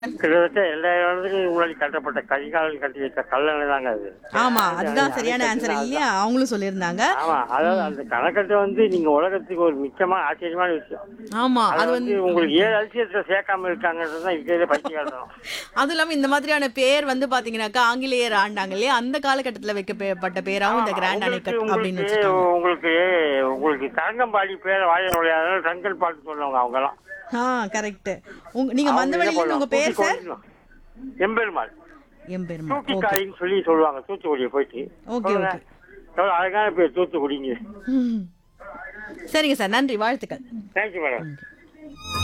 கிட்டத்தட்ட எல்லா இடத்துக்கும் முன்னாடி கட்டப்பட்ட கரிகாலன் கட்டி வைத்த கல்லணை தாங்க அது ஆமா அதுதான் சரியான ஆன்சர் இல்லையா அவங்களும் சொல்லியிருந்தாங்க ஆமா அதாவது அந்த கணக்கட்டை வந்து நீங்க உலகத்துக்கு ஒரு முக்கியமான ஆச்சரியமான விஷயம் ஆமா அது அது வந்து வந்து உங்களுக்கு ஏழு அதிசயத்துல சேர்க்காம இருக்காங்கன்றது தான் இருக்கிறதே பயிற்சி காட்டணும் அதுவும் இல்லாம இந்த மாதிரியான பேர் வந்து பாத்தீங்கன்னாக்கா ஆங்கிலேயர் ஆண்டாங்க இல்லையா அந்த காலகட்டத்துல வைக்கப்பட்ட பேராவும் இந்த கிராண்ட் உங்களுக்கு அணைக்கட் அப்படின்னு உங்களுக்கு வச்சுட்டாங்க உங்களுக்கு உங்களுக்கு தரங்கம்பாடி பேர் வாய நுழையாத ரங்கல் பாட்டு சொல்லுவாங்க அவங்க எல்லாம் ஆ கரெக்ட் உங்க நீங்க மந்தவழியில உங்க பேர் சார் எம்பெருமாள் எம்பெருமா ஓகே தூக்கிக்காயின்னு சொல்லி சொல்லுவாங்க தூத்துக்குடியை போயிட்டு ஓகே சொல்லுங்க. ஓகே எவ்வளவு அழகான பேர் தூத்துக்குடிங்க சரிங்க சார் நன்றி வாழ்த்துக்கள் தேங்க்யூ மேடம்